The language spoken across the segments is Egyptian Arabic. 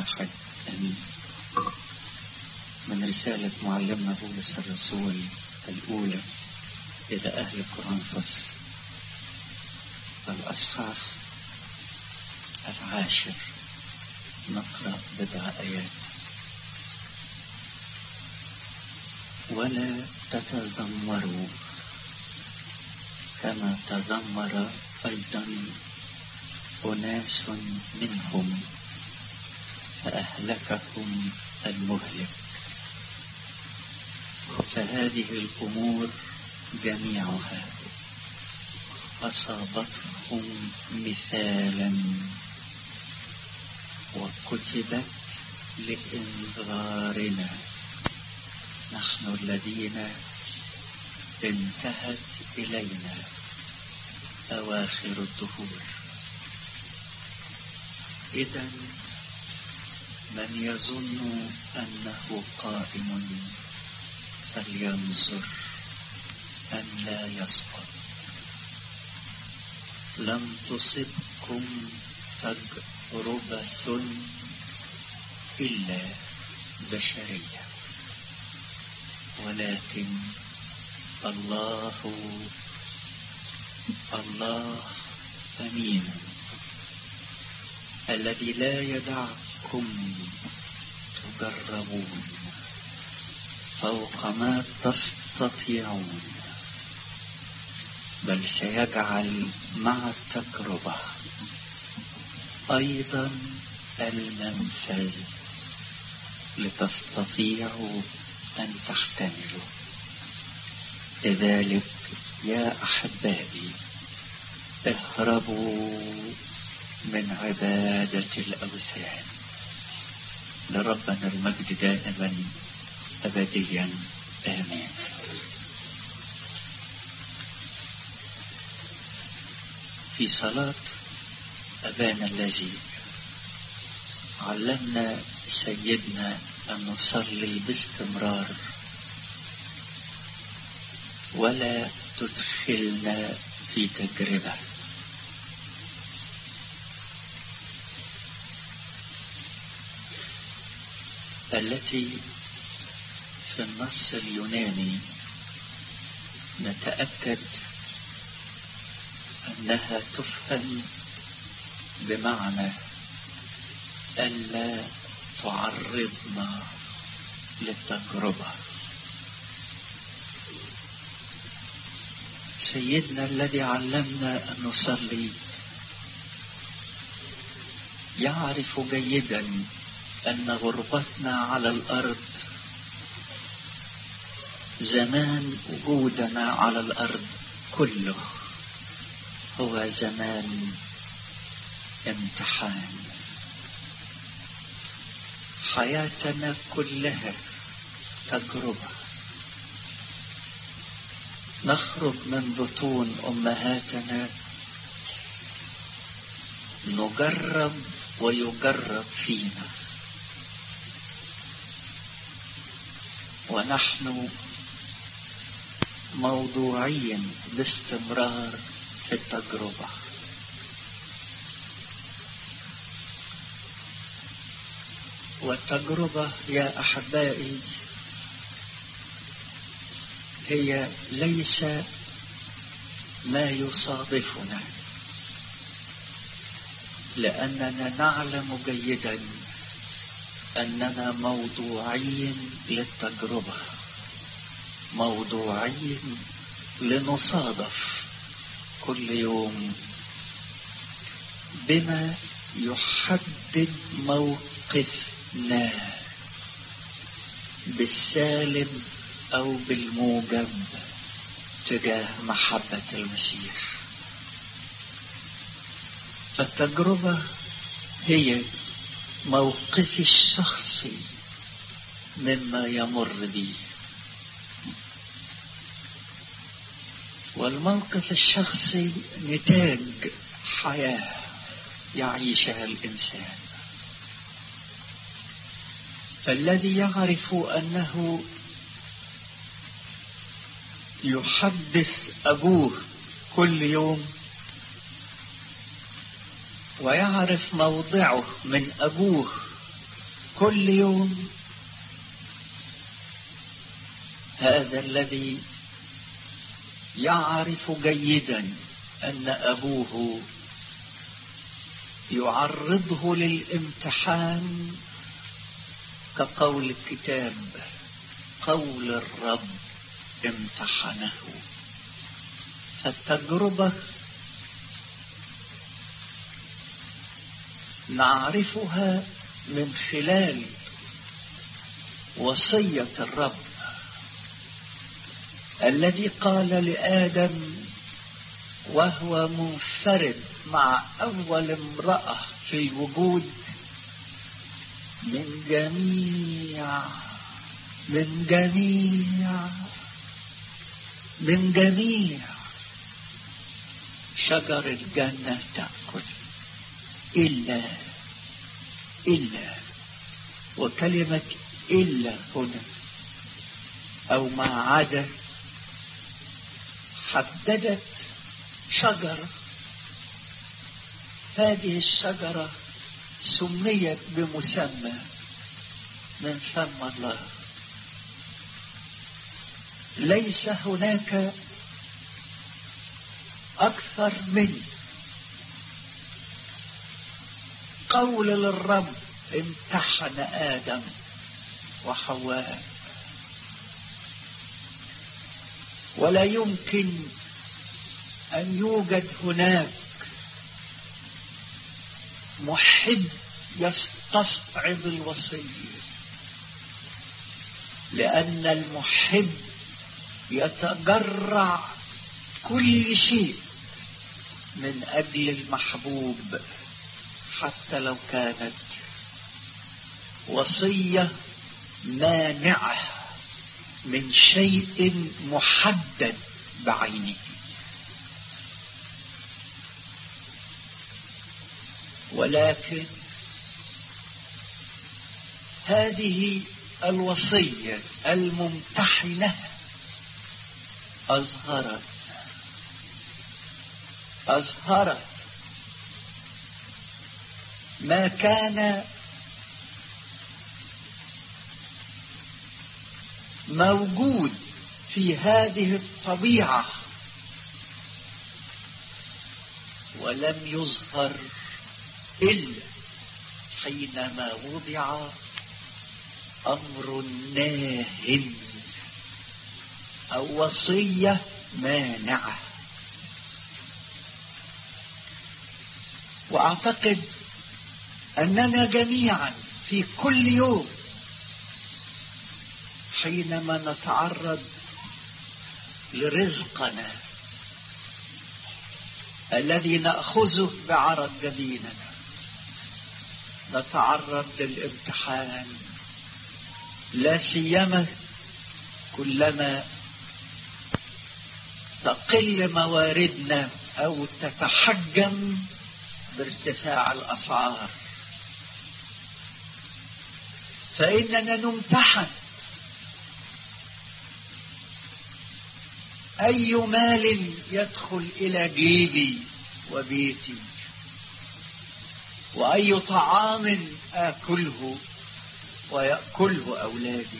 واحد أمين من رسالة معلمنا بولس الرسول الأولى إلى أهل كورنثوس الأصحاح العاشر نقرأ بضع آيات ولا تتذمروا كما تذمر أيضا أناس منهم فأهلكهم المهلك فهذه الأمور جميعها أصابتهم مثالا وكتبت لإنذارنا نحن الذين انتهت إلينا أواخر الدهور إذا من يظن أنه قائم فلينظر أن لا يسقط لم تصبكم تجربة إلا بشرية ولكن الله الله أمين الذي لا يدعكم تجربون فوق ما تستطيعون بل سيجعل مع التجربة أيضا المنفذ لتستطيعوا أن تحتملوا لذلك يا أحبائي اهربوا من عبادة الأوثان لربنا المجد دائما أبديا آمين في صلاة أبانا الذي علمنا سيدنا أن نصلي باستمرار ولا تدخلنا في تجربة التي في النص اليوناني نتأكد أنها تفهم بمعنى ألا تعرضنا للتجربة سيدنا الذي علمنا أن نصلي يعرف جيدا أن غربتنا على الأرض زمان وجودنا على الأرض كله هو زمان امتحان حياتنا كلها تجربة نخرج من بطون أمهاتنا نجرب ويجرب فينا ونحن موضوعين باستمرار في التجربة والتجربة يا أحبائي هي ليس ما يصادفنا لأننا نعلم جيدا أننا موضوعين للتجربة موضوعين لنصادف كل يوم بما يحدد موقفنا بالسالب أو بالموجب تجاه محبة المسيح فالتجربة هي موقفي الشخصي مما يمر بي والموقف الشخصي نتاج حياة يعيشها الإنسان فالذي يعرف أنه يحدث أبوه كل يوم ويعرف موضعه من أبوه كل يوم هذا الذي يعرف جيدا أن أبوه يعرضه للامتحان كقول الكتاب قول الرب امتحنه فالتجربة نعرفها من خلال وصية الرب الذي قال لآدم وهو منفرد مع أول امرأة في الوجود من جميع من جميع من جميع شجر الجنة تأكل إلا إلا وكلمة إلا هنا أو ما عدا حددت شجرة هذه الشجرة سميت بمسمى من فم الله ليس هناك أكثر من قول للرب امتحن آدم وحواء ولا يمكن أن يوجد هناك محب يستصعب الوصية لأن المحب يتجرع كل شيء من أجل المحبوب حتى لو كانت وصية مانعة من شيء محدد بعينه ولكن هذه الوصية الممتحنة أظهرت أظهرت ما كان موجود في هذه الطبيعة ولم يظهر إلا حينما وضع أمر ناه أو وصية مانعة وأعتقد أننا جميعا في كل يوم حينما نتعرض لرزقنا الذي نأخذه بعرض جبيننا نتعرض للامتحان لا سيما كلما تقل مواردنا او تتحجم بارتفاع الاسعار فاننا نمتحن اي مال يدخل الى جيبي وبيتي واي طعام اكله وياكله اولادي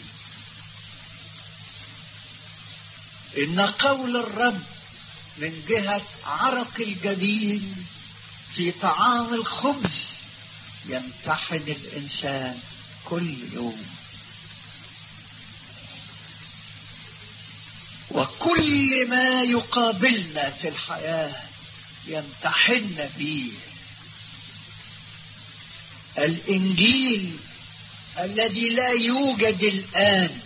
ان قول الرب من جهه عرق الجبين في طعام الخبز يمتحن الانسان كل يوم وكل ما يقابلنا في الحياه يمتحن به الانجيل الذي لا يوجد الان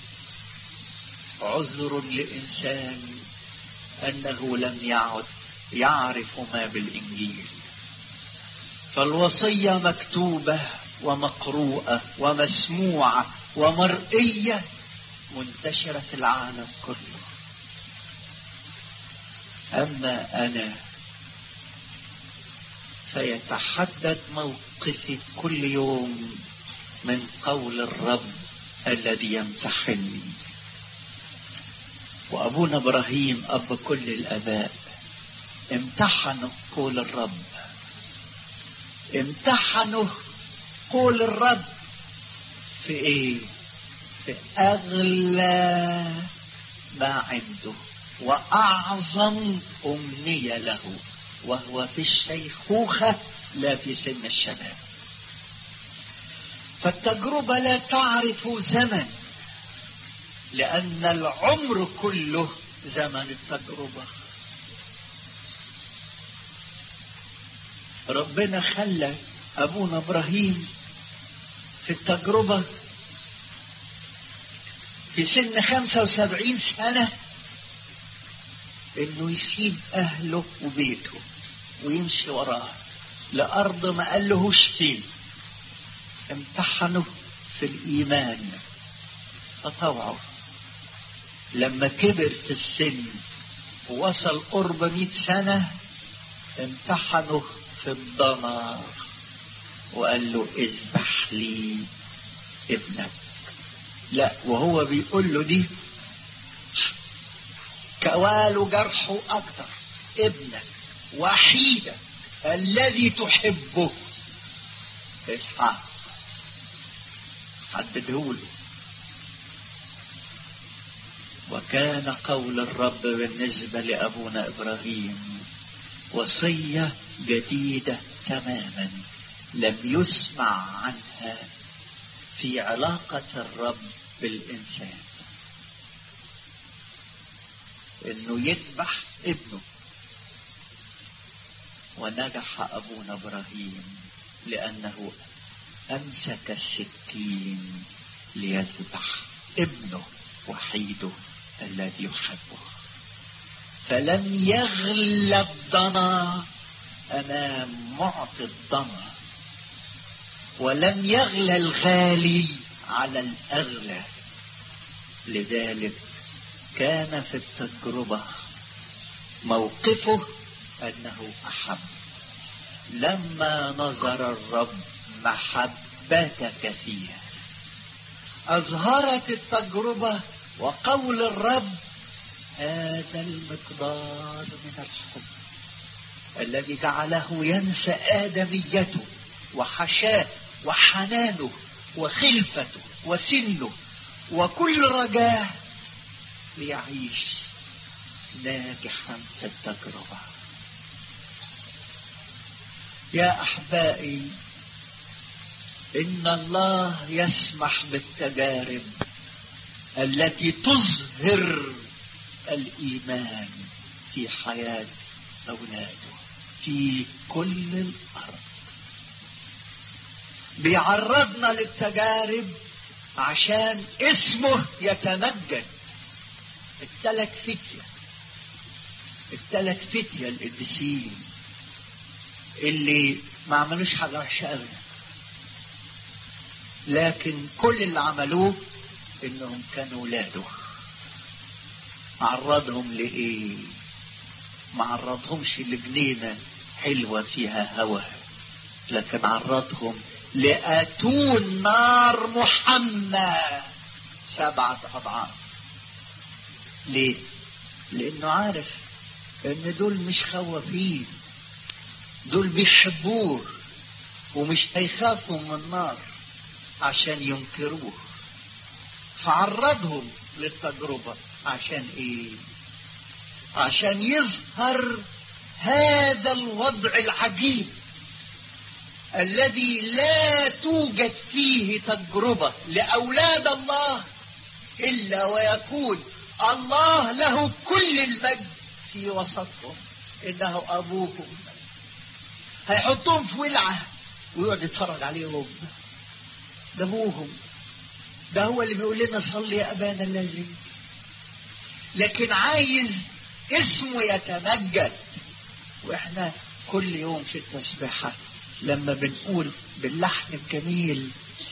عذر لانسان انه لم يعد يعرف ما بالانجيل فالوصيه مكتوبه ومقروءه ومسموعه ومرئيه منتشره في العالم كله اما انا فيتحدد موقفي كل يوم من قول الرب الذي يمتحني وابونا ابراهيم اب كل الاباء امتحنوا قول الرب امتحنوا قول الرب في ايه في اغلى ما عنده واعظم امنية له وهو في الشيخوخة لا في سن الشباب فالتجربة لا تعرف زمن لأن العمر كله زمن التجربة ربنا خلى أبونا إبراهيم في التجربة في سن خمسة وسبعين سنة انه يسيب اهله وبيته ويمشي وراه لارض ما قالهوش فين امتحنه في الايمان فطوعه لما كبر في السن ووصل قرب مئة سنة امتحنه في الضنا وقال له اذبح لي ابنك لا وهو بيقول له دي كوال جرحه أكتر ابنك وحيدك الذي تحبه اسحاق حددهوله وكان قول الرب بالنسبة لأبونا إبراهيم وصية جديدة تماما لم يسمع عنها في علاقة الرب بالإنسان انه يذبح ابنه ونجح ابونا ابراهيم لانه امسك السكين ليذبح ابنه وحيده الذي يحبه فلم يغلى الضنا امام معطي الضنا ولم يغلى الغالي على الاغلى لذلك كان في التجربة موقفه أنه أحب لما نظر الرب محبتك فيها أظهرت التجربة وقول الرب هذا المقدار من الحب الذي جعله ينسى آدميته وحشاه وحنانه وخلفته وسنه وكل رجاه ليعيش ناجحا في التجربة يا أحبائي إن الله يسمح بالتجارب التي تظهر الإيمان في حياة أولاده في كل الأرض بيعرضنا للتجارب عشان اسمه يتمجد الثلاث فتية الثلاث فتية القديسين اللي ما عملوش حاجة وحشة أبدا لكن كل اللي عملوه انهم كانوا ولاده عرضهم لإيه ما عرضهمش لجنينة حلوة فيها هوا لكن عرضهم لأتون نار محمى سبعة أضعاف ليه لانه عارف ان دول مش خوافين دول بيحبوه ومش هيخافوا من النار عشان ينكروه فعرضهم للتجربة عشان ايه عشان يظهر هذا الوضع العجيب الذي لا توجد فيه تجربة لأولاد الله إلا ويكون الله له كل المجد في وسطهم انه ابوهم هيحطهم في ولعه ويقعد يتفرج عليهم ده ابوهم ده هو اللي بيقول لنا صلي يا ابانا الذي لكن عايز اسمه يتمجد واحنا كل يوم في التسبيحة لما بنقول باللحن الجميل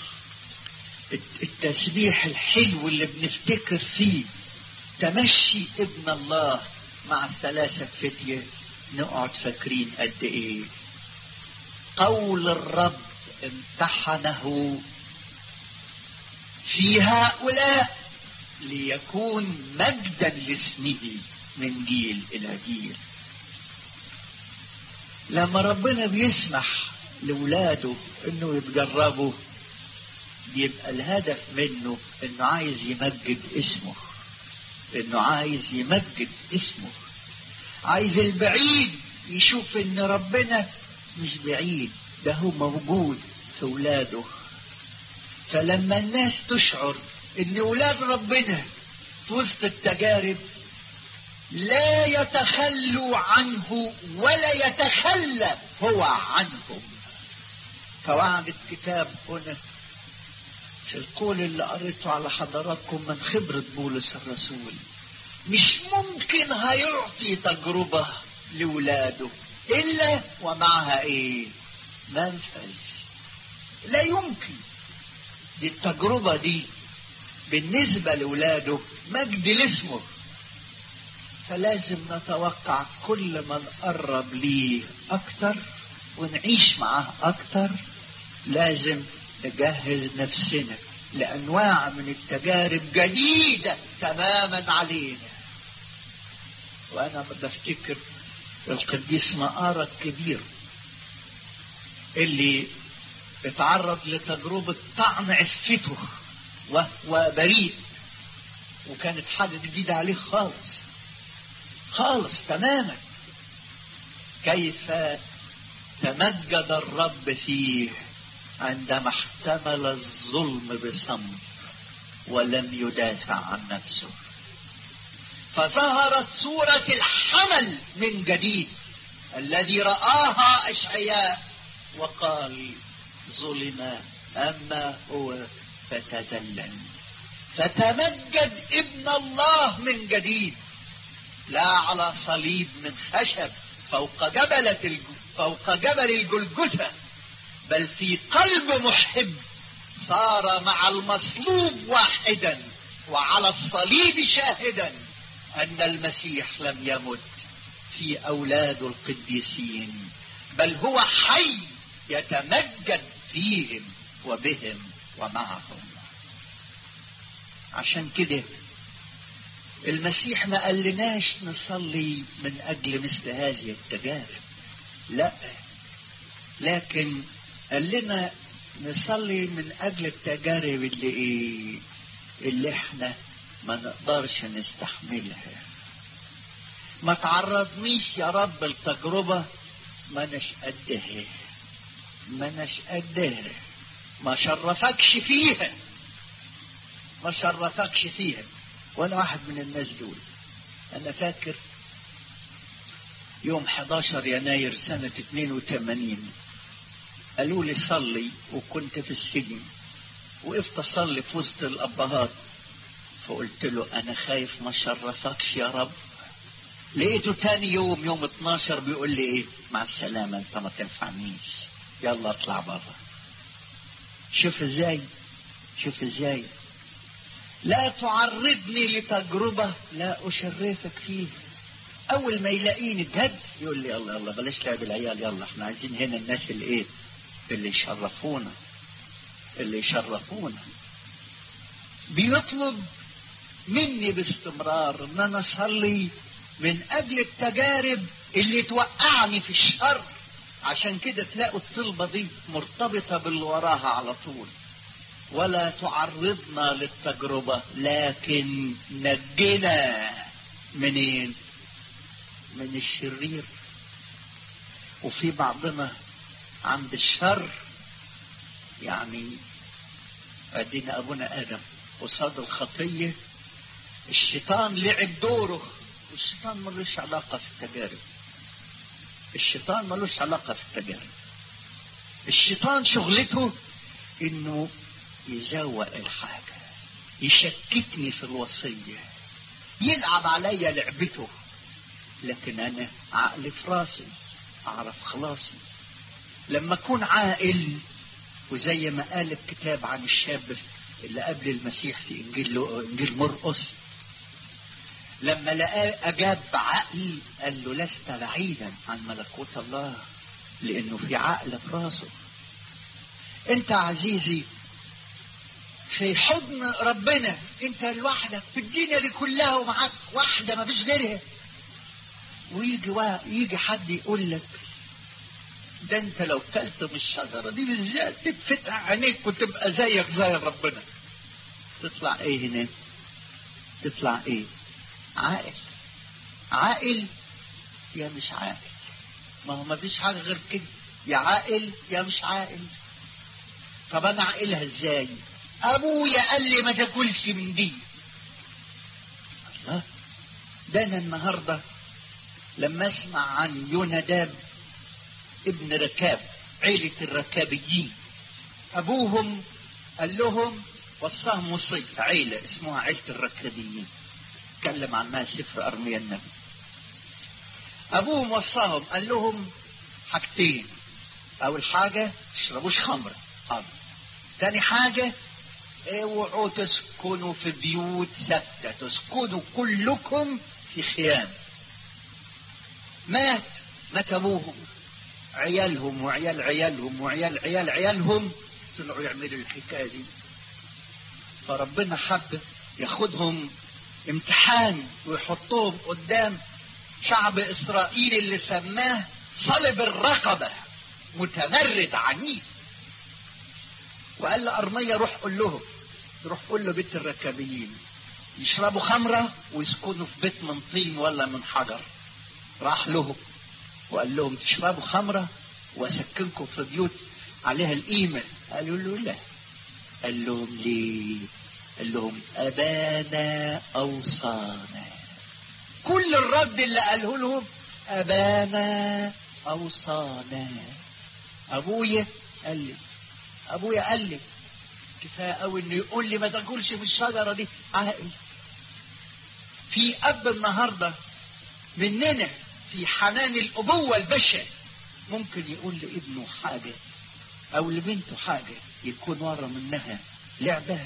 التسبيح الحلو اللي بنفتكر فيه تمشي ابن الله مع الثلاثة فتية نقعد فاكرين قد ايه قول الرب امتحنه في هؤلاء ليكون مجدا لاسمه من جيل الى جيل لما ربنا بيسمح لولاده انه يتجربوا بيبقى الهدف منه انه عايز يمجد اسمه انه عايز يمجد اسمه عايز البعيد يشوف ان ربنا مش بعيد ده هو موجود في ولاده فلما الناس تشعر ان ولاد ربنا في وسط التجارب لا يتخلوا عنه ولا يتخلى هو عنهم فوعد الكتاب هنا في القول اللي قريته على حضراتكم من خبرة بولس الرسول مش ممكن هيعطي تجربة لولاده إلا ومعها إيه منفذ لا يمكن دي التجربة دي بالنسبة لولاده مجد لاسمه فلازم نتوقع كل ما نقرب ليه أكتر ونعيش معاه أكتر لازم نجهز نفسنا لأنواع من التجارب جديدة تماما علينا وأنا بفتكر القديس مقارة الكبير اللي اتعرض لتجربة طعن عفته وهو بريء وكانت حاجة جديدة عليه خالص خالص تماما كيف تمجد الرب فيه عندما احتمل الظلم بصمت ولم يدافع عن نفسه فظهرت صورة الحمل من جديد الذي رآها أشعياء وقال ظلم أما هو فتذلل فتمجد ابن الله من جديد لا على صليب من خشب فوق جبلة الج... فوق جبل الجلجثة بل في قلب محب صار مع المصلوب واحدا وعلى الصليب شاهدا أن المسيح لم يمت في أولاد القديسين بل هو حي يتمجد فيهم وبهم ومعهم عشان كده المسيح ما قالناش نصلي من أجل مثل هذه التجارب لا لكن قال لنا نصلي من أجل التجارب اللي إيه اللي احنا ما نقدرش نستحملها ما تعرضنيش يا رب التجربة ما نش قدها ما نش قدها ما شرفكش فيها ما شرفكش فيها وانا واحد من الناس دول انا فاكر يوم 11 يناير سنة 82 قالوا لي صلي وكنت في السجن وقفت اصلي في وسط الابهات فقلت له انا خايف ما شرفكش يا رب لقيته تاني يوم يوم 12 بيقول لي ايه مع السلامة انت ما تنفعنيش يلا اطلع بره شوف ازاي شوف ازاي لا تعرضني لتجربة لا أشرفك فيه أول ما يلاقيني جد يقول لي يلا يلا بلاش لعب العيال يلا احنا عايزين هنا الناس اللي ايه اللي يشرفونا اللي يشرفونا بيطلب مني باستمرار ان انا اصلي من اجل التجارب اللي توقعني في الشر عشان كده تلاقوا الطلبة دي مرتبطة باللي وراها على طول ولا تعرضنا للتجربة لكن نجنا منين من الشرير وفي بعضنا عند الشر يعني ادينا ابونا ادم قصاد الخطية الشيطان لعب دوره والشيطان ملوش علاقة في التجارب الشيطان ملوش علاقة في التجارب الشيطان شغلته انه يزوق الحاجة يشككني في الوصية يلعب عليا لعبته لكن انا عقلي في راسي اعرف خلاصي لما اكون عاقل وزي ما قال الكتاب عن الشاب اللي قبل المسيح في انجيل انجيل مرقس لما لقاه اجاب بعقل قال له لست بعيدا عن ملكوت الله لانه في عقل في راسه انت عزيزي في حضن ربنا انت لوحدك في الدنيا دي كلها ومعاك واحدة ما فيش غيرها ويجي وا... يجي حد يقول لك ده انت لو كلت من الشجرة دي بالذات تتفتح عينيك وتبقى زيك زي ربنا تطلع ايه هنا تطلع ايه عاقل عاقل يا مش عاقل ما هو ما فيش حاجة غير كده يا عاقل يا مش عاقل طب انا عاقلها ازاي ابويا قال لي ما تاكلش من دي الله ده انا النهارده لما اسمع عن يوناداب ابن ركاب عيلة الركابيين ابوهم قال لهم وصاهم وصية عيلة اسمها عيلة الركابيين تكلم عنها سفر ارميا النبي ابوهم وصاهم قال لهم حاجتين اول حاجة اشربوش خمر حاضر تاني حاجة اوعوا تسكنوا في بيوت ثابتة تسكنوا كلكم في خيام مات مات ابوهم عيالهم وعيال عيالهم وعيال عيال عيالهم طلعوا يعملوا الحكاية دي فربنا حب ياخدهم امتحان ويحطهم قدام شعب اسرائيل اللي سماه صلب الرقبة متمرد عنيف وقال لأرمية روح قول لهم روح قول له بيت الركابيين يشربوا خمرة ويسكنوا في بيت من طين ولا من حجر راح لهم وقال لهم تشربوا خمرة واسكنكم في بيوت عليها القيمة قالوا له لا قال لهم ليه قال لهم أبانا أوصانا كل الرد اللي قاله لهم أبانا أوصانا أبويا قال لي أبويا قال لي كفاية قوي إنه يقول لي ما تاكلش من الشجرة دي عاقل في أب النهاردة مننا في حنان الأبوة البشر ممكن يقول لابنه حاجة أو لبنته حاجة يكون ورا منها لعبة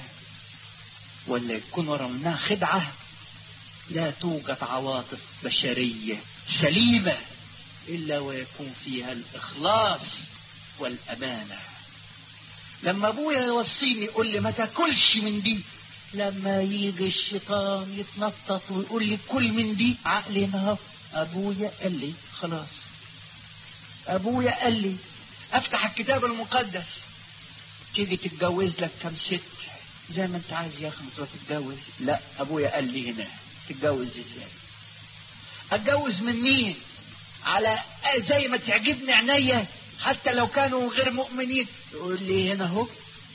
ولا يكون ورا منها خدعة لا توجد عواطف بشرية سليمة إلا ويكون فيها الإخلاص والأمانة لما أبويا يوصيني يقول لي ما تاكلش من دي لما يجي الشيطان يتنطط ويقول لي كل من دي عقلي اهو ابويا قال لي خلاص ابويا قال لي افتح الكتاب المقدس تيجي تتجوز لك كم ست زي ما انت عايز يا اخي تروح تتجوز لا ابويا قال لي هنا تتجوز ازاي اتجوز من مين على زي ما تعجبني عينيا حتى لو كانوا غير مؤمنين يقول لي هنا اهو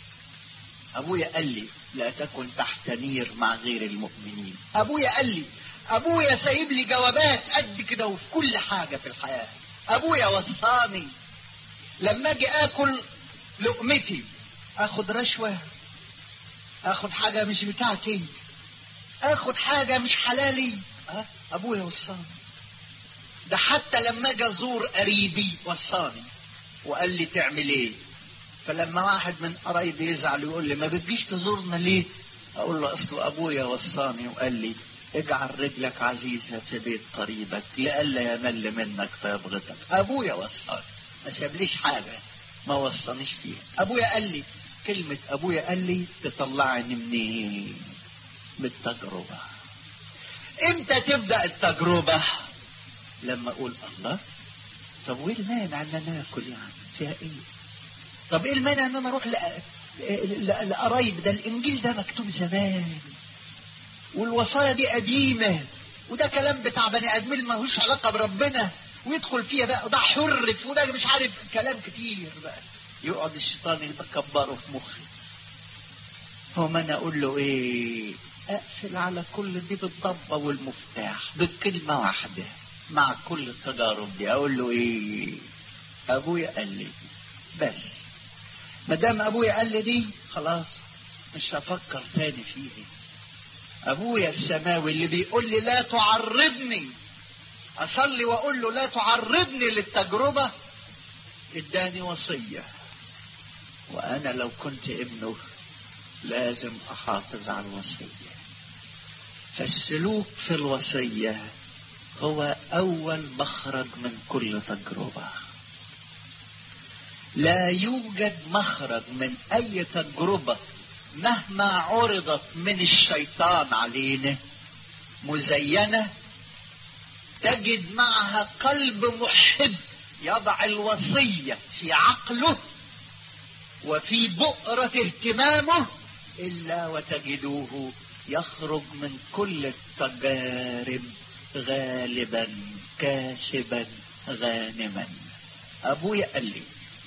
ابويا قال لي لا تكن تحت نير مع غير المؤمنين ابويا قال لي ابويا سايب لي جوابات قد كده وفي كل حاجه في الحياه ابويا وصاني لما اجي اكل لقمتي اخد رشوه اخد حاجه مش بتاعتي اخد حاجه مش حلالي أه؟ ابويا وصاني ده حتى لما اجي ازور قريبي وصاني وقال لي تعمل ايه فلما واحد من قرايبي يزعل ويقول لي ما بتجيش تزورنا ليه اقول له اصل ابويا وصاني وقال لي اجعل رجلك عزيزة في بيت قريبك لئلا يمل منك فيبغضك ابويا وصاني ما سابليش حاجة ما وصانيش فيها ابويا قال لي كلمة ابويا قال لي تطلعني منين من التجربة امتى تبدأ التجربة لما اقول الله طب وايه المانع ان انا اكل يعني فيها ايه طب ايه المانع ان انا اروح لقرايب ده الانجيل ده مكتوب زمان والوصايا دي قديمه وده كلام بتاع بني ادمين ملوش علاقه بربنا ويدخل فيها بقى وده حرف وده مش عارف كلام كتير بقى يقعد الشيطان يكبره في مخي هو انا اقول له ايه اقفل على كل دي بالضبه والمفتاح بكلمه واحده مع كل التجارب دي اقول له ايه ابويا قال لي بس ما دام ابويا قال لي دي خلاص مش هفكر تاني فيه ابويا السماوي اللي بيقول لي لا تعرضني اصلي واقول له لا تعرضني للتجربه اداني وصيه وانا لو كنت ابنه لازم احافظ على الوصيه فالسلوك في الوصيه هو اول مخرج من كل تجربه لا يوجد مخرج من اي تجربه مهما عرضت من الشيطان علينا مزينه تجد معها قلب محب يضع الوصية في عقله وفي بؤرة اهتمامه إلا وتجدوه يخرج من كل التجارب غالبا كاسبا غانما أبويا قال لي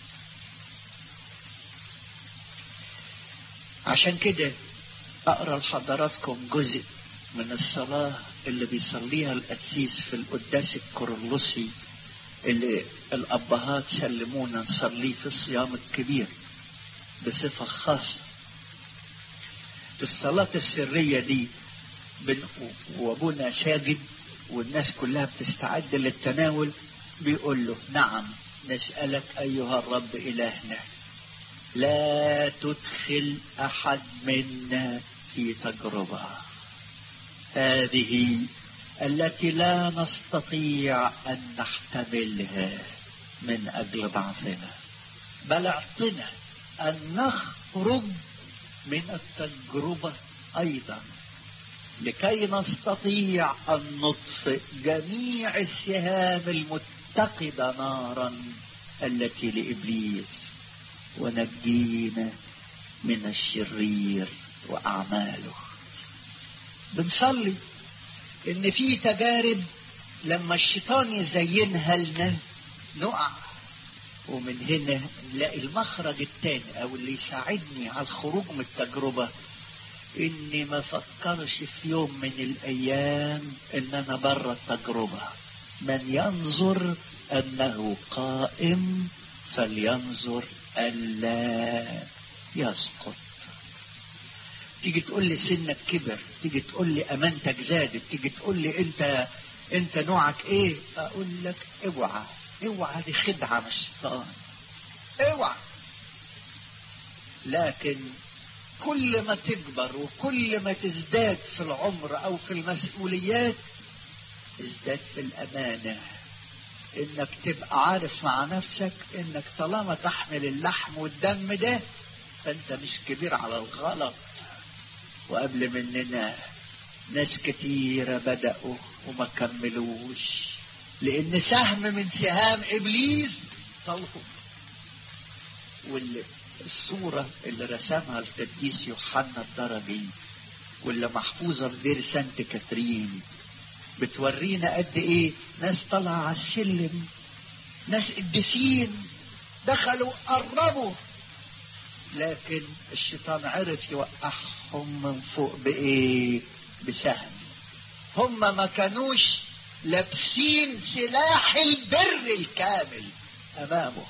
عشان كده أقرأ لحضراتكم جزء من الصلاة اللي بيصليها القسيس في القداس الكورلوسي اللي الأبهات سلمونا نصليه في الصيام الكبير بصفة خاصة في الصلاة السرية دي بن وابونا ساجد والناس كلها بتستعد للتناول بيقول له نعم نسألك أيها الرب إلهنا لا تدخل أحد منا في تجربة هذه التي لا نستطيع أن نحتملها من أجل ضعفنا بل اعطنا أن نخرج من التجربة أيضا لكي نستطيع أن نطفئ جميع السهام المتقدة نارا التي لإبليس ونجينا من الشرير وأعماله بنصلي إن في تجارب لما الشيطان يزينها لنا نقع ومن هنا نلاقي المخرج التاني او اللي يساعدني على الخروج من التجربة اني ما فكرش في يوم من الايام ان انا بره التجربة من ينظر انه قائم فلينظر الا يسقط تيجي تقول لي سنك كبر تيجي تقول لي امانتك زادت تيجي تقول لي انت انت نوعك ايه اقول لك اوعى اوعى دي خدعة من الشيطان اوعى لكن كل ما تكبر وكل ما تزداد في العمر او في المسؤوليات ازداد في الامانة انك تبقى عارف مع نفسك انك طالما تحمل اللحم والدم ده فانت مش كبير على الغلط وقبل مننا ناس كتيرة بدأوا وما كملوش لان سهم من سهام ابليس طلقوا والصورة اللي رسمها القديس يوحنا الدرجي واللي محفوظة في دير سانت كاترين بتورينا قد ايه ناس طالعة على السلم ناس قديسين دخلوا قربوا لكن الشيطان عرف يوقعهم من فوق بايه بسهم هم ما كانوش لابسين سلاح البر الكامل امامه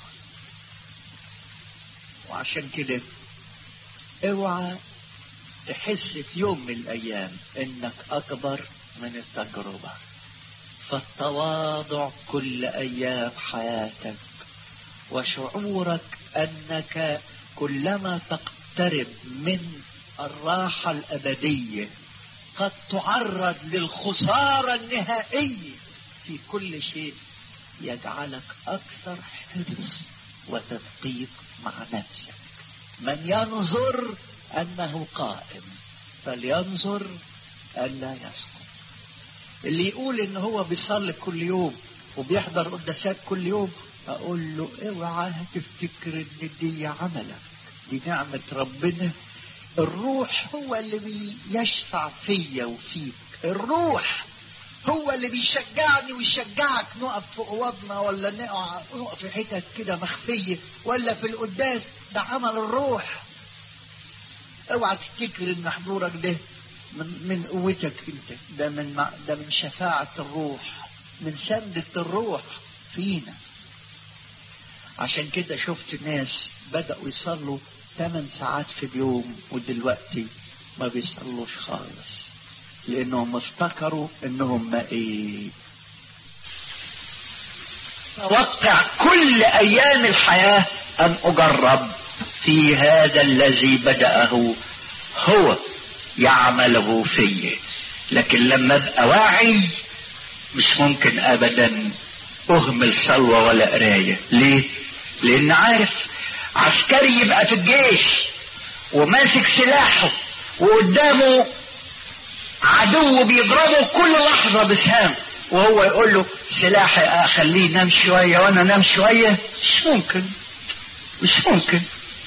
وعشان كده اوعى تحس في يوم من الايام انك اكبر من التجربة فالتواضع كل ايام حياتك وشعورك انك كلما تقترب من الراحة الابدية قد تعرض للخسارة النهائية في كل شيء يجعلك أكثر حرص وتدقيق مع نفسك من ينظر أنه قائم فلينظر ألا يسقط اللي يقول إن هو بيصلي كل يوم وبيحضر قداسات كل يوم أقول له اوعى تفتكر إن دي عملك دي نعمة ربنا الروح هو اللي بيشفع فيا وفيك الروح هو اللي بيشجعني ويشجعك نقف في اوضنا ولا نقع نقف في حتت كده مخفيه ولا في القداس ده عمل الروح اوعى تفتكر ان حضورك ده من من قوتك انت ده من ده من شفاعة الروح من سندة الروح فينا عشان كده شفت ناس بدأوا يصلوا ثمان ساعات في اليوم ودلوقتي ما بيصلوش خالص لانهم افتكروا انهم ما ايه توقع كل ايام الحياة ان اجرب في هذا الذي بدأه هو يعمله فيه لكن لما ابقى واعي مش ممكن ابدا اهمل صلوة ولا قراية ليه لان عارف عسكري يبقى في الجيش وماسك سلاحه وقدامه عدو بيضربه كل لحظة بسهام وهو يقول له سلاحي اخليه ينام شوية وانا انام شوية مش ممكن مش ممكن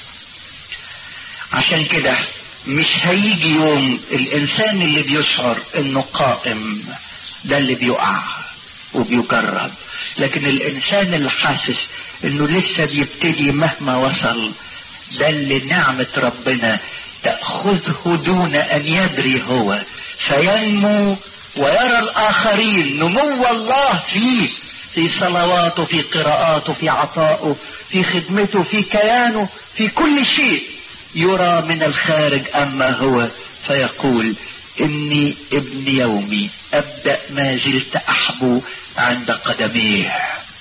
عشان كده مش هيجي يوم الانسان اللي بيشعر انه قائم ده اللي بيقع وبيجرب لكن الانسان اللي حاسس انه لسه بيبتدي مهما وصل ده اللي نعمة ربنا تأخذه دون ان يدري هو فينمو ويرى الاخرين نمو الله فيه في صلواته في قراءاته في عطائه في خدمته في كيانه في كل شيء يرى من الخارج اما هو فيقول اني ابن يومي ابدا ما زلت احبو عند قدميه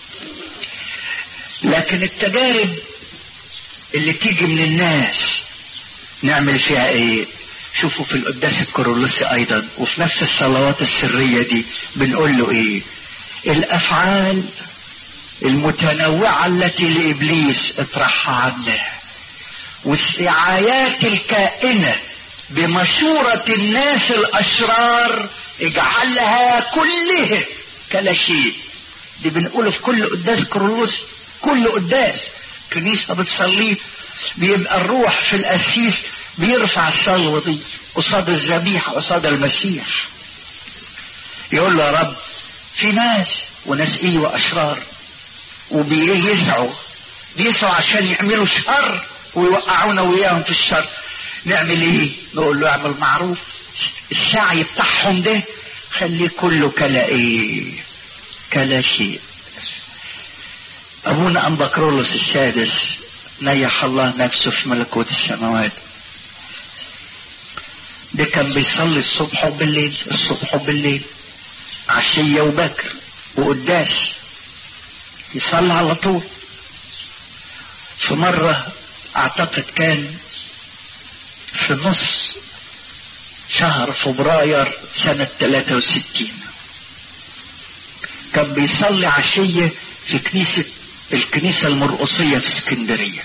لكن التجارب اللي تيجي من الناس نعمل فيها ايه شوفوا في القداس الكورولوسي ايضا وفي نفس الصلوات السرية دي بنقول له ايه الافعال المتنوعة التي لابليس اطرحها عنه والسعايات الكائنة بمشورة الناس الاشرار اجعلها كلها كلا شيء دي بنقوله في كل قداس كورولوسي كل قداس كنيسة بتصليه بيبقى الروح في القسيس بيرفع الصلوة دي قصاد الذبيحة قصاد المسيح يقول له يا رب في ناس وناس ايه واشرار وبيسعوا بيسعوا عشان يعملوا شر ويوقعونا وياهم في الشر نعمل ايه نقول له اعمل معروف السعي بتاعهم ده خليه كله كلا ايه كلا شيء ابونا امبكرولوس السادس نيح الله نفسه في ملكوت السماوات ده كان بيصلي الصبح وبالليل الصبح وبالليل عشية وبكر وقداس يصلي على طول في مرة اعتقد كان في نص شهر فبراير سنة 63 كان بيصلي عشية في كنيسة الكنيسة المرقصية في اسكندرية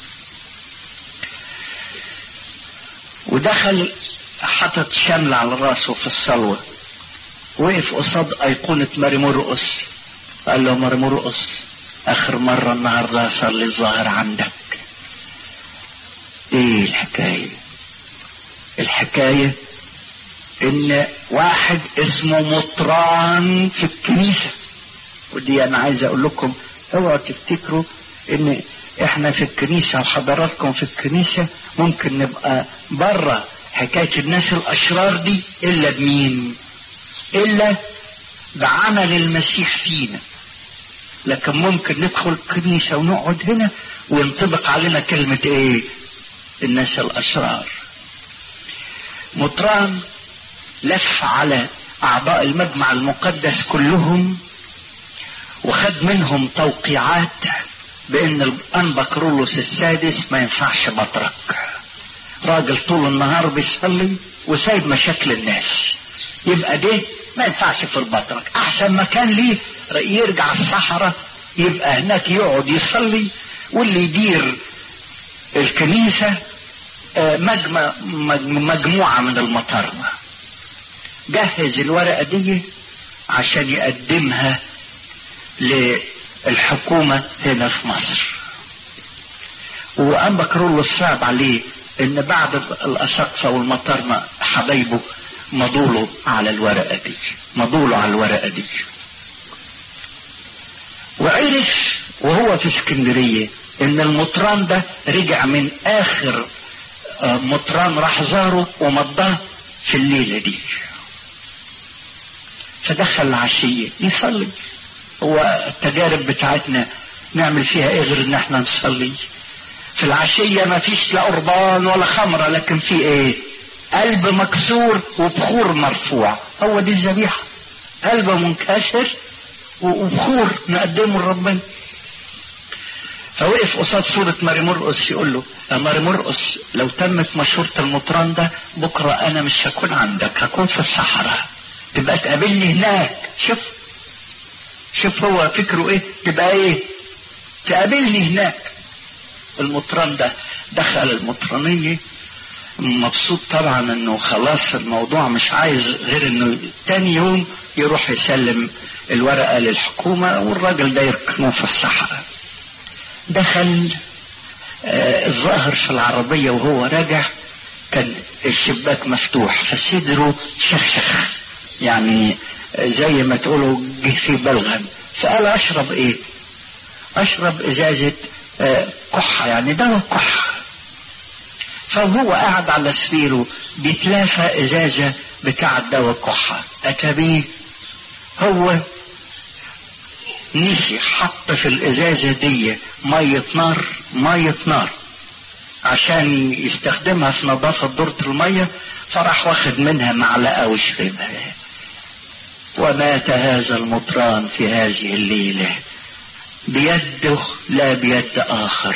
ودخل حطت شمل على راسه في الصلوة وقف قصاد أيقونة ماري مرقص قال له ماري مرقص آخر مرة النهاردة أصلي الظاهر عندك إيه الحكاية؟ الحكاية إن واحد اسمه مطران في الكنيسة ودي أنا عايز أقول لكم اوعوا تفتكروا إن إحنا في الكنيسة وحضراتكم في الكنيسة ممكن نبقى بره حكاية الناس الأشرار دي إلا بمين؟ إلا بعمل المسيح فينا. لكن ممكن ندخل الكنيسة ونقعد هنا وينطبق علينا كلمة إيه؟ الناس الأشرار. مطران لف على أعضاء المجمع المقدس كلهم وخد منهم توقيعات بأن الأنبا كرولوس السادس ما ينفعش بطرك. راجل طول النهار بيصلي وسايب مشاكل الناس يبقى ده ما ينفعش في البطرك احسن مكان ليه يرجع الصحراء يبقى هناك يقعد يصلي واللي يدير الكنيسة مجمع مجموعة من المطارمة جهز الورقة دي عشان يقدمها للحكومة هنا في مصر وأنبا كرولوس صعب عليه ان بعد الاساقفه والمطارمه حبايبه مضوله على الورقه دي مضوله على الورقه دي وعرف وهو في اسكندريه ان المطران ده رجع من اخر مطران راح زاره ومضاه في الليله دي فدخل العشيه يصلي هو التجارب بتاعتنا نعمل فيها ايه غير ان احنا نصلي في العشية ما فيش لا قربان ولا خمرة لكن في ايه قلب مكسور وبخور مرفوع هو دي الذبيحة قلب منكسر وبخور نقدمه لربنا فوقف قصاد صورة ماري مرقس يقول له يا ماري مرقس لو تمت مشورة المطران ده بكرة أنا مش هكون عندك هكون في الصحراء تبقى تقابلني هناك شوف شوف هو فكره ايه تبقى ايه تقابلني هناك المطران ده دخل المطرانية مبسوط طبعا انه خلاص الموضوع مش عايز غير انه تاني يوم يروح يسلم الورقة للحكومة والراجل ده يركنوه في الصحراء دخل آه الظاهر في العربية وهو راجع كان الشباك مفتوح فصدره شخشخ يعني زي ما تقولوا جه في بلغم فقال اشرب ايه اشرب ازازة آه كحة يعني دواء كحة فهو قاعد على سريره بيتلافى ازازة بتاع دواء كحة اتى بيه هو نسي حط في الازازة دي مية نار مية نار عشان يستخدمها في نظافة دورة المية فراح واخد منها معلقة وشربها ومات هذا المطران في هذه الليلة بيده لا بيد آخر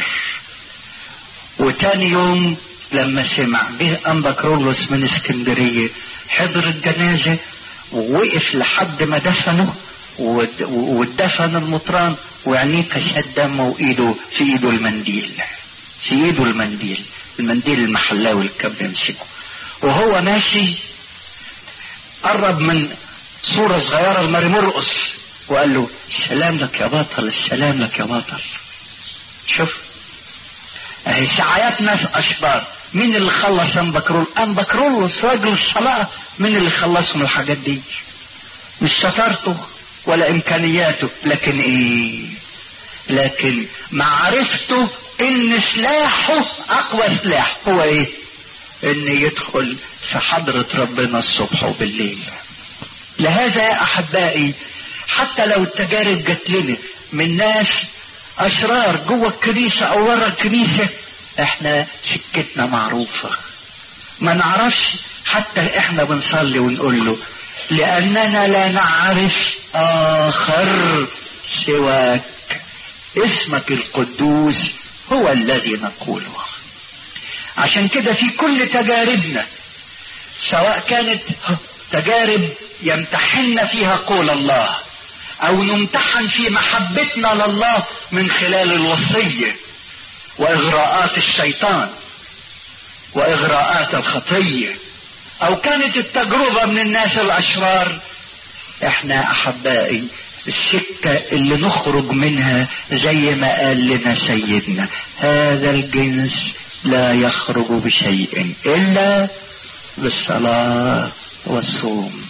وتاني يوم لما سمع جه أنبا كرولوس من اسكندرية حضر الجنازة ووقف لحد ما دفنه واتدفن المطران وعينيه كشات دم وايده في ايده المنديل في ايده المنديل المنديل المحلاوي اللي كان بيمسكه وهو ماشي قرب من صورة صغيرة لماري مرقص وقال له السلام لك يا بطل السلام لك يا بطل شوف اهي سعايات ناس اشبار مين اللي خلص ام بكرول ام بكرولوس راجل الصلاة مين اللي خلصهم الحاجات دي مش شطارته ولا امكانياته لكن ايه لكن معرفته ان سلاحه اقوى سلاح هو ايه ان يدخل في حضرة ربنا الصبح وبالليل لهذا يا احبائي حتى لو التجارب جت لنا من ناس اشرار جوه الكنيسة او ورا الكنيسة احنا سكتنا معروفة ما نعرفش حتى احنا بنصلي ونقول له لاننا لا نعرف اخر سواك اسمك القدوس هو الذي نقوله عشان كده في كل تجاربنا سواء كانت تجارب يمتحن فيها قول الله او نمتحن في محبتنا لله من خلال الوصية واغراءات الشيطان واغراءات الخطية او كانت التجربة من الناس الاشرار احنا احبائي السكة اللي نخرج منها زي ما قال لنا سيدنا هذا الجنس لا يخرج بشيء الا بالصلاة والصوم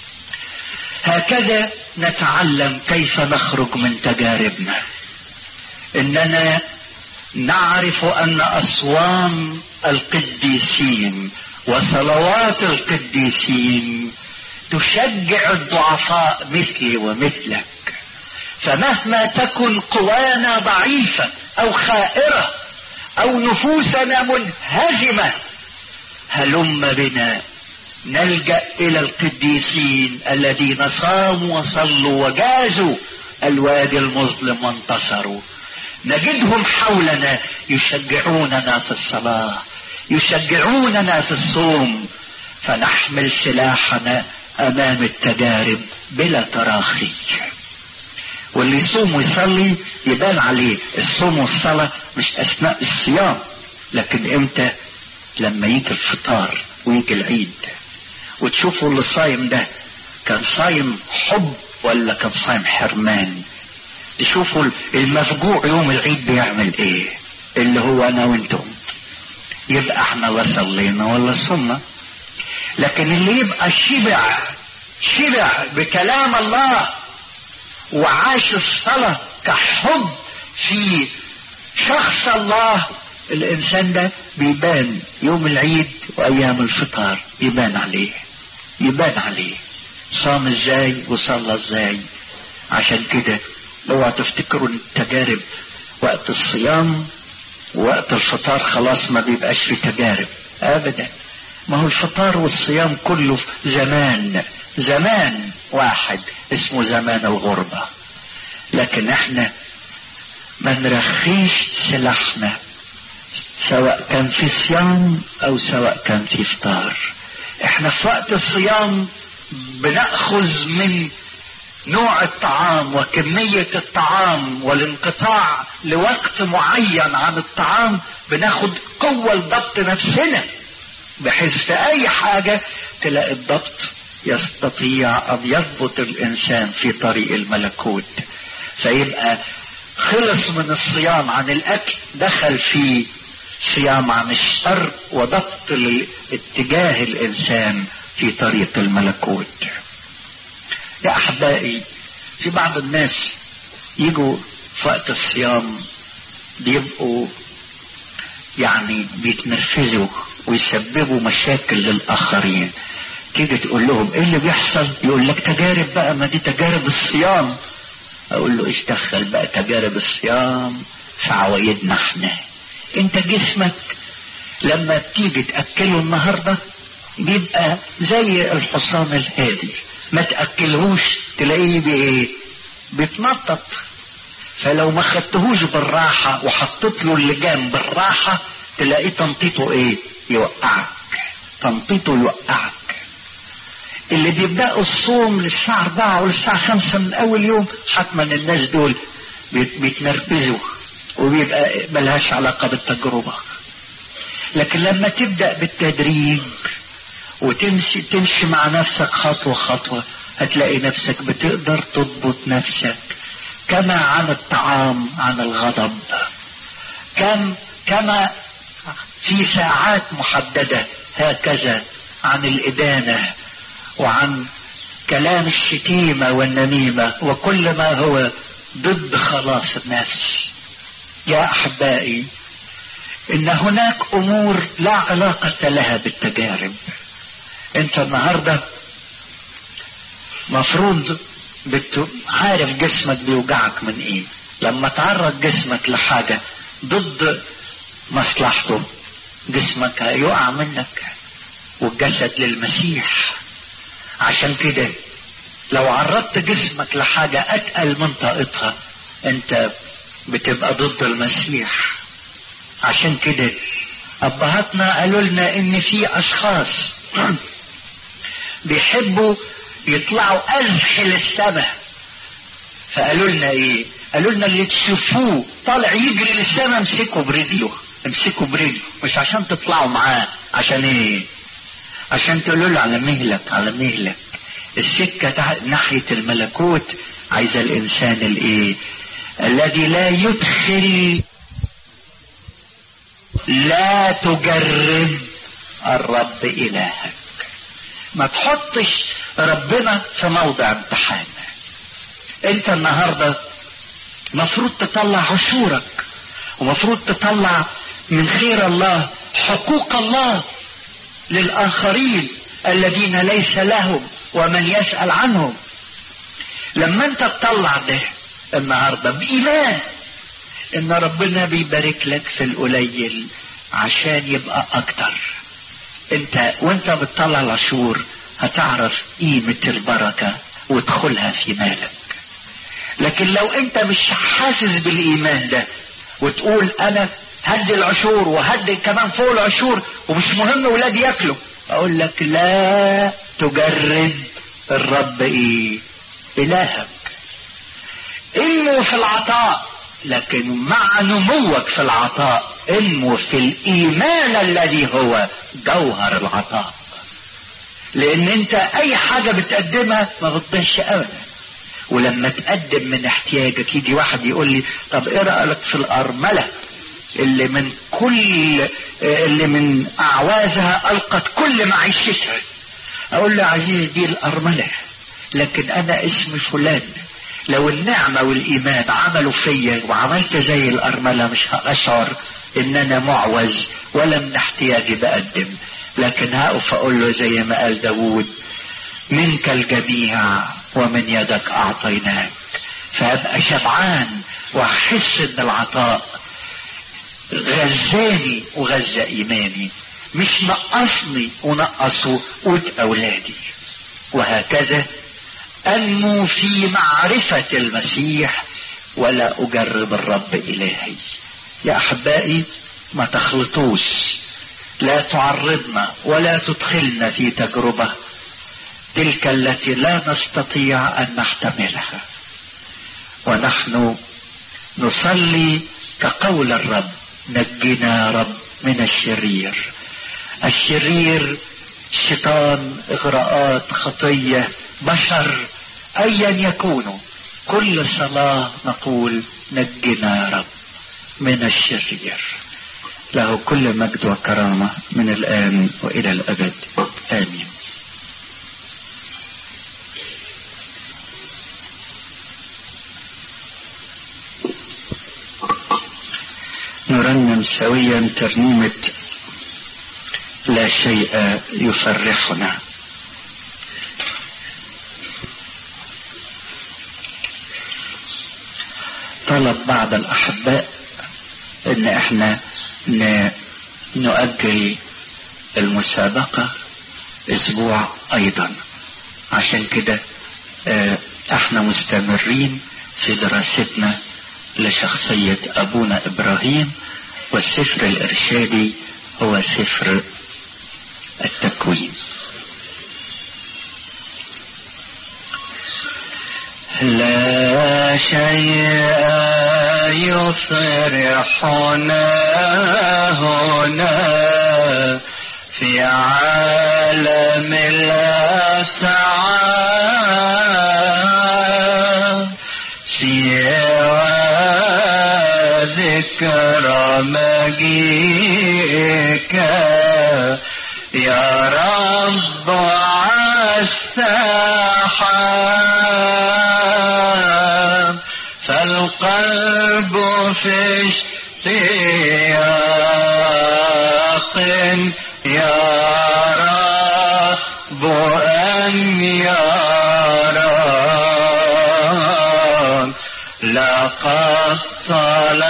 هكذا نتعلم كيف نخرج من تجاربنا اننا نعرف ان اصوام القديسين وصلوات القديسين تشجع الضعفاء مثلي ومثلك فمهما تكن قوانا ضعيفة او خائرة او نفوسنا منهزمة هلم بنا نلجأ الى القديسين الذين صاموا وصلوا وجازوا الوادي المظلم وانتصروا نجدهم حولنا يشجعوننا في الصلاة يشجعوننا في الصوم فنحمل سلاحنا امام التجارب بلا تراخي واللي يصوم ويصلي يبان عليه الصوم والصلاة مش اثناء الصيام لكن امتى لما يجي الفطار ويجي العيد وتشوفوا اللي صايم ده كان صايم حب ولا كان صايم حرمان تشوفوا المفجوع يوم العيد بيعمل ايه اللي هو انا وانتم يبقى احنا لا صلينا ولا صمنا لكن اللي يبقى شبع شبع بكلام الله وعاش الصلاة كحب في شخص الله الانسان ده بيبان يوم العيد وايام الفطار يبان عليه يبان عليه صام ازاي وصلى ازاي عشان كده اوعى تفتكروا التجارب وقت الصيام وقت الفطار خلاص ما بيبقاش في تجارب ابدا ما هو الفطار والصيام كله زمان زمان واحد اسمه زمان الغربة لكن احنا ما نرخيش سلاحنا سواء كان في صيام او سواء كان في فطار احنا في وقت الصيام بنأخذ من نوع الطعام وكمية الطعام والانقطاع لوقت معين عن الطعام بناخد قوة لضبط نفسنا بحيث في اي حاجة تلاقي الضبط يستطيع ان يضبط الانسان في طريق الملكوت فيبقى خلص من الصيام عن الاكل دخل في صيام عن الشر وضبط اتجاه الانسان في طريق الملكوت يا احبائي في بعض الناس يجوا في وقت الصيام بيبقوا يعني بيتنرفزوا ويسببوا مشاكل للاخرين تيجي تقول لهم ايه اللي بيحصل يقول لك تجارب بقى ما دي تجارب الصيام اقول له ايش دخل بقى تجارب الصيام في عوايدنا احنا انت جسمك لما بتيجي تاكله النهارده بيبقى زي الحصان الهادي ما تاكلهوش تلاقيه بايه بيتنطط فلو ما خدتهوش بالراحة وحطيت له اللجام بالراحة تلاقيه تنطيطه ايه يوقعك تنطيطه يوقعك اللي بيبدأوا الصوم للساعة أربعة وللساعة خمسة من أول يوم حتما الناس دول بيتنرفزوا وبيبقى ملهاش علاقة بالتجربة لكن لما تبدأ بالتدريج وتمشي تمشي مع نفسك خطوة خطوة هتلاقي نفسك بتقدر تضبط نفسك كما عن الطعام عن الغضب كم كما في ساعات محددة هكذا عن الإدانة وعن كلام الشتيمة والنميمة وكل ما هو ضد خلاص النفس يا أحبائي إن هناك أمور لا علاقة لها بالتجارب أنت النهاردة مفروض بت... عارف جسمك بيوجعك من ايه لما تعرض جسمك لحاجة ضد مصلحته جسمك هيقع منك والجسد للمسيح عشان كده لو عرضت جسمك لحاجة اتقل من طاقتها انت بتبقى ضد المسيح عشان كده ابهاتنا قالوا لنا ان في اشخاص بيحبوا يطلعوا ازح للسماء فقالوا لنا ايه قالوا لنا اللي تشوفوه طالع يجري للسماء امسكوا برجله امسكوا برجله مش عشان تطلعوا معاه عشان ايه عشان تقولوا له على مهلك على مهلك السكة ناحية الملكوت عايزة الانسان الايه الذي لا يدخل لا تجرب الرب الهك ما تحطش ربنا في موضع امتحان انت النهارده مفروض تطلع عشورك ومفروض تطلع من خير الله حقوق الله للاخرين الذين ليس لهم ومن يسال عنهم لما انت تطلع ده النهارده بايمان ان ربنا بيبارك لك في القليل عشان يبقى اكتر انت وانت بتطلع العشور هتعرف قيمة البركة وادخلها في مالك لكن لو انت مش حاسس بالايمان ده وتقول انا هدي العشور وهدي كمان فوق العشور ومش مهم ولادي ياكلوا اقول لك لا تجرب الرب ايه الهك انمو في العطاء لكن مع نموك في العطاء انمو في الايمان الذي هو جوهر العطاء لان انت اي حاجة بتقدمها ما بتضيعش ابدا ولما تقدم من احتياجك يجي واحد يقول لي طب ايه رايك في الارمله اللي من كل اللي من اعوازها القت كل معيشتها اقول له عزيز دي الارمله لكن انا اسمي فلان لو النعمة والإيمان عملوا فيا وعملت زي الأرملة مش هأشعر إن أنا معوز ولا من احتياجي بقدم لكن هقف أقول له زي ما قال داوود منك الجميع ومن يدك أعطيناك فأبقى شبعان وأحس إن العطاء غزاني وغزى إيماني مش نقصني ونقصوا قوت أولادي وهكذا انمو في معرفة المسيح ولا اجرب الرب الهي يا احبائي ما تخلطوش لا تعرضنا ولا تدخلنا في تجربة تلك التي لا نستطيع ان نحتملها ونحن نصلي كقول الرب نجنا رب من الشرير الشرير شيطان اغراءات خطية بشر ايا يكونوا كل صلاة نقول نجنا يا رب من الشرير له كل مجد وكرامة من الآن وإلى الأبد آمين نرنم سويا ترنيمة لا شيء يفرحنا طلب بعض الأحباء إن إحنا نؤجل المسابقة أسبوع أيضا عشان كده احنا مستمرين في دراستنا لشخصية أبونا إبراهيم والسفر الإرشادي هو سفر التكوين لا شيء يفرحنا هنا في عالم الأتعاب سوى ذكر مجيئك يا رب عالسحاب فالقلب في اشتياق يا رب أن يرى لقد طال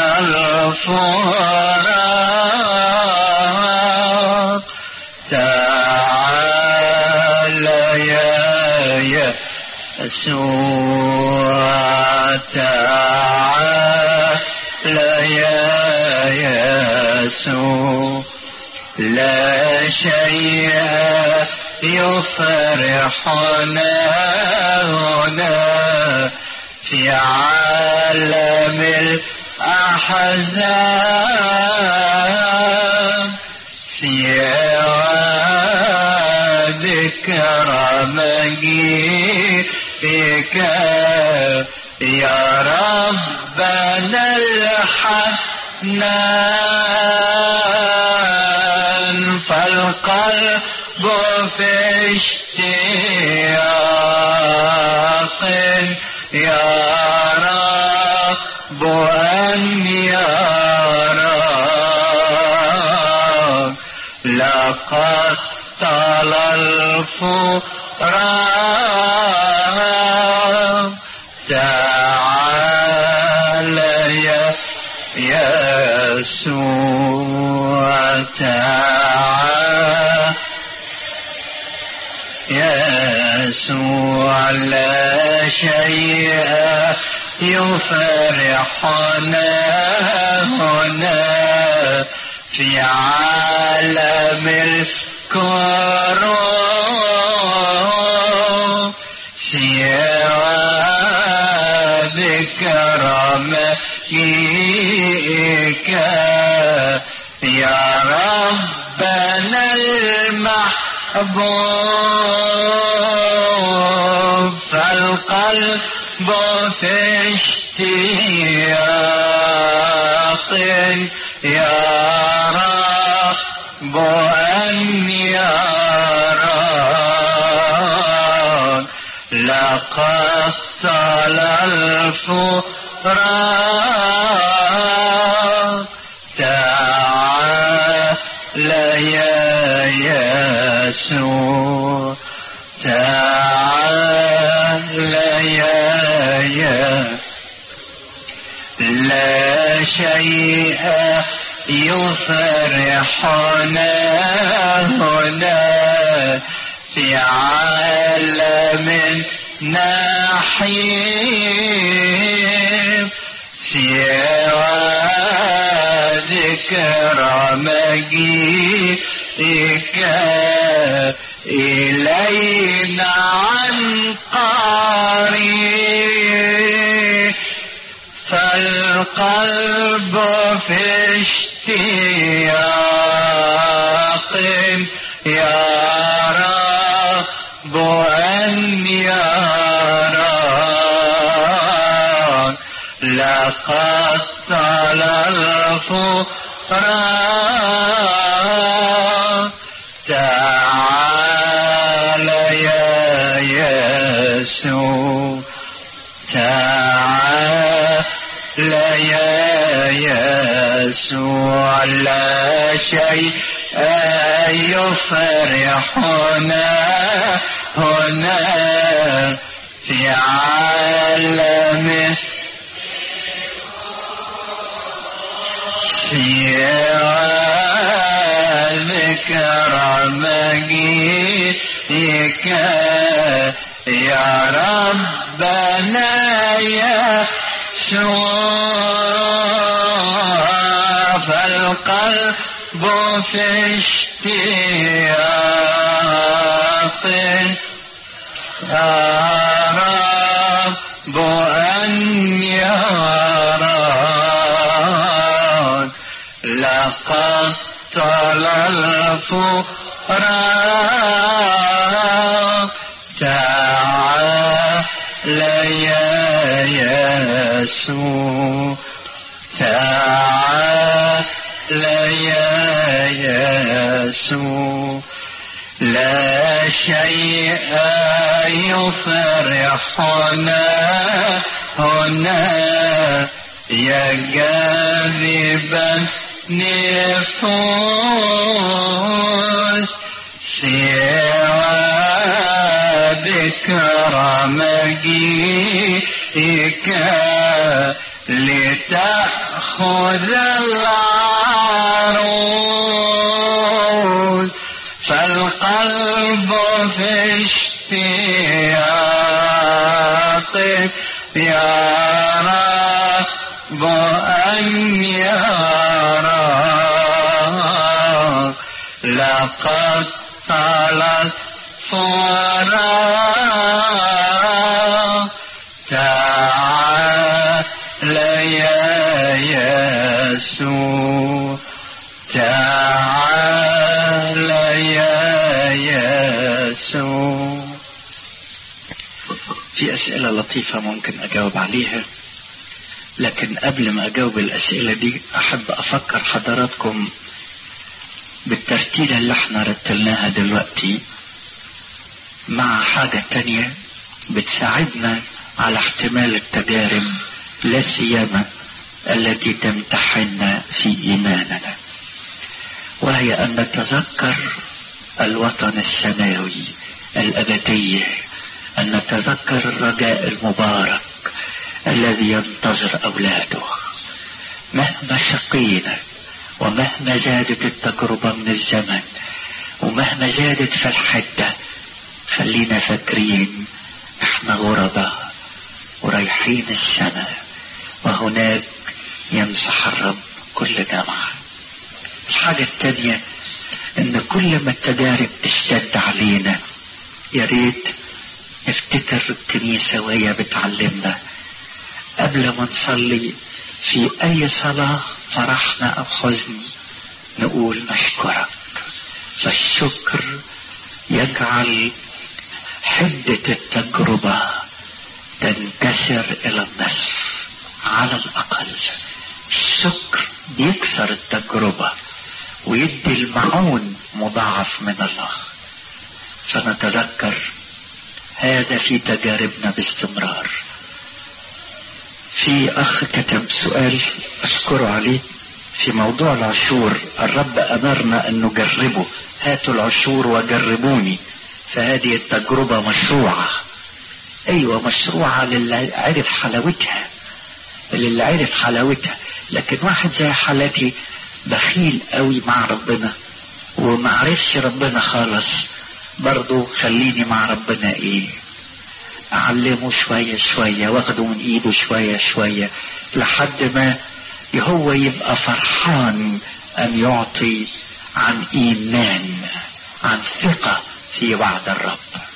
الفراق تعال يا يسوع تعال يا يسوع لا شيء يفرحنا هنا في عالم الأحزان سوى ذكر مجيئك يا ربنا الحنان فالقلب في اشتياق يا رب أن يرى لقد طال الفراق تعال يا يسوع تعال يسوع لا شيء يفرحنا هنا في عالم الكروب سوى ذكر مجيئك يا ربنا المحبوب فالقلب في اشتياق يا رب أن يرى لقد طال الفراق تعال يا يسوع تعال يا يا لا شيء يفرحنا هنا في عالم نحيم سوى ذكر مجيئك إلينا عن قريب فالقلب في اشتياق أن يراك لقد طال الفقراء تعال يا يسوع تعال يا يسوع لا شيء يفرحنا هنا في عالم سوى ذكر مجيئك يا ربنا يا فالقلب في اشتياق يا رب أن يراك لقد طال الفقراء تعال يا يسوع تعال يا يسوع لا شيء يفرحنا هنا يا جاذبا نفوس سوى ذكر مجيئك لتأخذ العروس فالقلب في اشتياق يا رب أن يراك لقد طالت فراغ تعال يا يسوع تعال يا يسوع في أسئلة لطيفة ممكن أجاوب عليها لكن قبل ما أجاوب الأسئلة دي أحب أفكر حضراتكم بالترتيلة اللي احنا رتلناها دلوقتي مع حاجة تانية بتساعدنا على احتمال التجارب لا سيما التي تمتحنا في إيماننا وهي أن نتذكر الوطن السماوي الأبدية أن نتذكر الرجاء المبارك الذي ينتظر أولاده مهما شقينا ومهما زادت التجربة من الزمن ومهما زادت في الحدة خلينا فاكرين احنا غرباء ورايحين السماء وهناك يمسح الرب كل جمعة الحاجة التانية ان كل ما التجارب تشتد علينا يا ريت نفتكر الكنيسة وهي بتعلمنا قبل ما نصلي في اي صلاة فرحنا او حزن نقول نشكرك فالشكر يجعل حدة التجربة تنكسر الى النصف على الاقل الشكر بيكسر التجربة ويدي المعون مضاعف من الله فنتذكر هذا في تجاربنا باستمرار في اخ كتب سؤال اشكره عليه في موضوع العشور الرب امرنا ان نجربه هاتوا العشور وجربوني فهذه التجربة مشروعة ايوه مشروعة للي عرف حلاوتها للي عرف حلاوتها لكن واحد زي حالتي بخيل قوي مع ربنا ومعرفش ربنا خالص برضو خليني مع ربنا ايه اعلمه شوية شوية واخده من ايده شوية شوية لحد ما هو يبقى فرحان ان يعطي عن ايمان عن ثقة في وعد الرب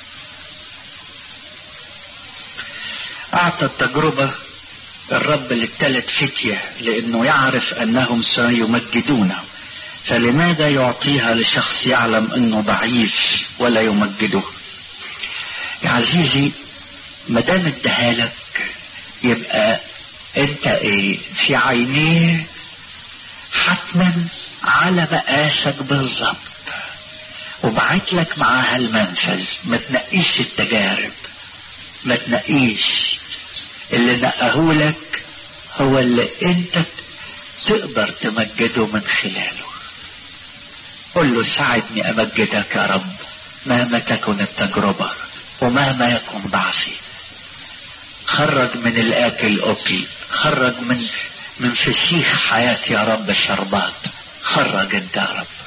اعطى التجربة الرب للثلاث فتية لانه يعرف انهم سيمجدونه فلماذا يعطيها لشخص يعلم انه ضعيف ولا يمجده يا عزيزي ما دام اداهالك يبقى انت ايه في عينيه حتما على مقاسك بالظبط وبعت لك معاها المنفذ ما تنقيش التجارب ما تنقيش اللي نقهولك هو اللي انت تقدر تمجده من خلاله قل له ساعدني امجدك يا رب مهما تكن التجربة ومهما يكن ضعفي خرج من الاكل اكل خرج من من فسيخ حياتي يا رب شربات خرج انت يا رب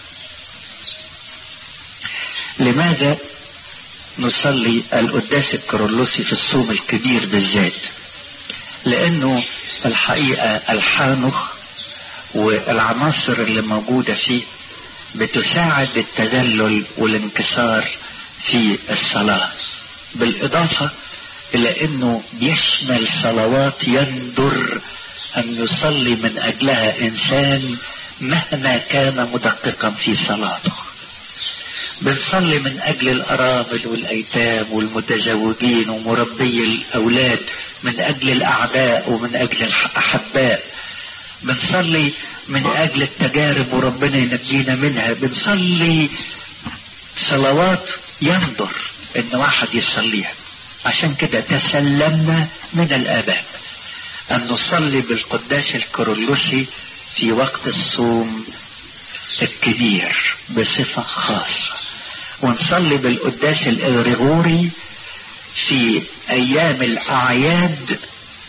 لماذا نصلي القداس الكرولوسي في الصوم الكبير بالذات لانه الحقيقة الحانخ والعناصر اللي موجودة فيه بتساعد التذلل والانكسار في الصلاة بالاضافة الى انه بيشمل صلوات يندر ان يصلي من اجلها انسان مهما كان مدققا في صلاته بنصلي من اجل الارامل والايتام والمتزوجين ومربي الاولاد من اجل الاعداء ومن اجل الاحباء بنصلي من اجل التجارب وربنا ينجينا منها بنصلي صلوات ينظر ان واحد يصليها عشان كده تسلمنا من الاباء ان نصلي بالقداس الكرولوسي في وقت الصوم الكبير بصفة خاصة ونصلي بالقداس الإغريغوري في أيام الأعياد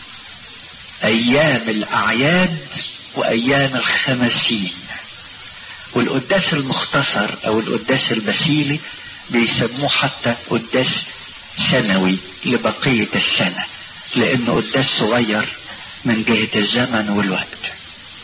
أيام الأعياد وأيام الخمسين والقداس المختصر أو القداس البسيلي بيسموه حتى قداس سنوي لبقية السنة لأنه قداس صغير من جهة الزمن والوقت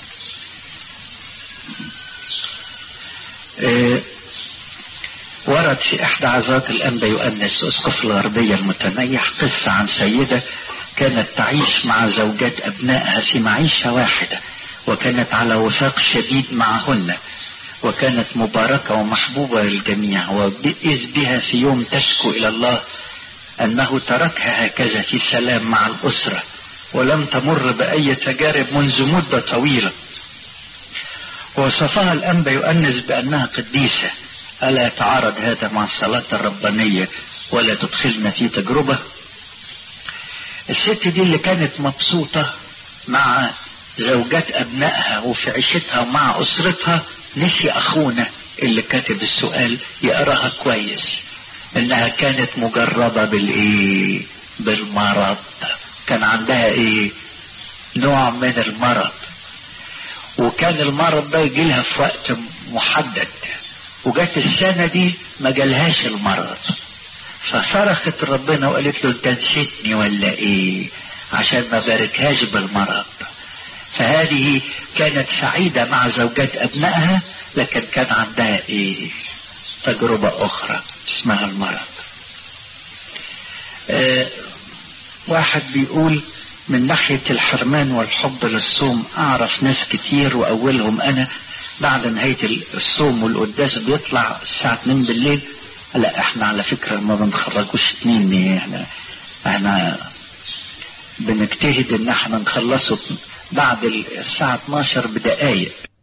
اه ورد في احدى عظات الانبا يؤنس اسقف الغربية المتنيح قصة عن سيدة كانت تعيش مع زوجات ابنائها في معيشة واحدة وكانت على وفاق شديد معهن وكانت مباركة ومحبوبة للجميع وإذ بها في يوم تشكو إلى الله أنه تركها هكذا في سلام مع الأسرة ولم تمر بأي تجارب منذ مدة طويلة ووصفها الأنبا يؤنس بأنها قديسة ألا يتعارض هذا مع الصلاة الربانية ولا تدخلنا في تجربة الست دي اللي كانت مبسوطة مع زوجات أبنائها وفي عيشتها ومع أسرتها نسي أخونا اللي كاتب السؤال يقراها كويس إنها كانت مجربة بالإيه بالمرض كان عندها إيه نوع من المرض وكان المرض ده يجي لها في وقت محدد وجت السنة دي ما جالهاش المرض فصرخت ربنا وقالت له انت نسيتني ولا ايه عشان ما باركهاش بالمرض فهذه كانت سعيدة مع زوجات ابنائها لكن كان عندها ايه تجربة اخرى اسمها المرض آه واحد بيقول من ناحية الحرمان والحب للصوم اعرف ناس كتير واولهم انا بعد نهاية الصوم والقداس بيطلع الساعة 2 بالليل لا احنا على فكرة ما بنخرجوش اتنين احنا احنا بنجتهد ان احنا نخلصه بعد الساعة 12 بدقايق